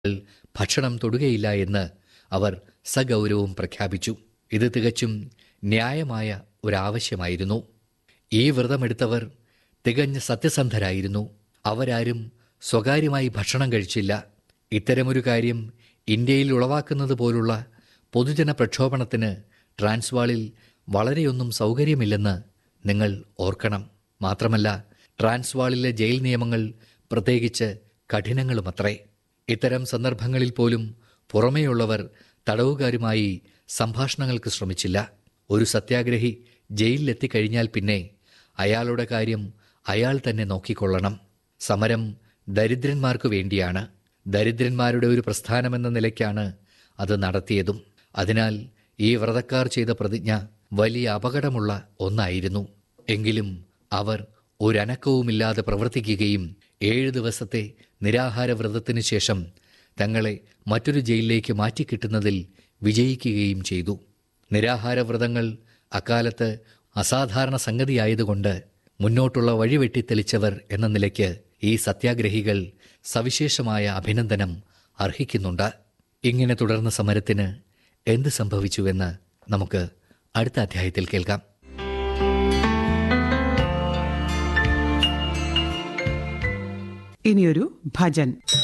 ഭക്ഷണം തൊടുകയില്ല എന്ന് അവർ സഗൗരവം പ്രഖ്യാപിച്ചു ഇത് തികച്ചും ന്യായമായ ഒരാവശ്യമായിരുന്നു ഈ വ്രതമെടുത്തവർ തികഞ്ഞ സത്യസന്ധരായിരുന്നു അവരാരും സ്വകാര്യമായി ഭക്ഷണം കഴിച്ചില്ല ഇത്തരമൊരു കാര്യം ഇന്ത്യയിൽ ഉളവാക്കുന്നത് പോലുള്ള പൊതുജന പ്രക്ഷോഭണത്തിന് ട്രാൻസ്വാളിൽ വളരെയൊന്നും സൗകര്യമില്ലെന്ന് നിങ്ങൾ ഓർക്കണം മാത്രമല്ല ട്രാൻസ്വാളിലെ ജയിൽ നിയമങ്ങൾ പ്രത്യേകിച്ച് കഠിനങ്ങളുമത്രേ ഇത്തരം സന്ദർഭങ്ങളിൽ പോലും പുറമേയുള്ളവർ തടവുകാരുമായി സംഭാഷണങ്ങൾക്ക് ശ്രമിച്ചില്ല ഒരു സത്യാഗ്രഹി ജയിലിലെത്തിക്കഴിഞ്ഞാൽ പിന്നെ അയാളുടെ കാര്യം അയാൾ തന്നെ നോക്കിക്കൊള്ളണം സമരം ദരിദ്രന്മാർക്കു വേണ്ടിയാണ് ദരിദ്രന്മാരുടെ ഒരു പ്രസ്ഥാനമെന്ന നിലയ്ക്കാണ് അത് നടത്തിയതും അതിനാൽ ഈ വ്രതക്കാർ ചെയ്ത പ്രതിജ്ഞ വലിയ അപകടമുള്ള ഒന്നായിരുന്നു എങ്കിലും അവർ ഒരനക്കവുമില്ലാതെ പ്രവർത്തിക്കുകയും ഏഴ് ദിവസത്തെ നിരാഹാര വ്രതത്തിനു ശേഷം തങ്ങളെ മറ്റൊരു ജയിലിലേക്ക് മാറ്റിക്കിട്ടുന്നതിൽ വിജയിക്കുകയും ചെയ്തു നിരാഹാര വ്രതങ്ങൾ അക്കാലത്ത് അസാധാരണ സംഗതിയായതുകൊണ്ട് മുന്നോട്ടുള്ള വഴി വെട്ടിത്തെളിച്ചവർ എന്ന നിലയ്ക്ക് ഈ സത്യാഗ്രഹികൾ സവിശേഷമായ അഭിനന്ദനം അർഹിക്കുന്നുണ്ട് ഇങ്ങനെ തുടർന്ന സമരത്തിന് എന്ത് സംഭവിച്ചുവെന്ന് നമുക്ക് അടുത്ത അധ്യായത്തിൽ കേൾക്കാം ഇനിയൊരു ഭജൻ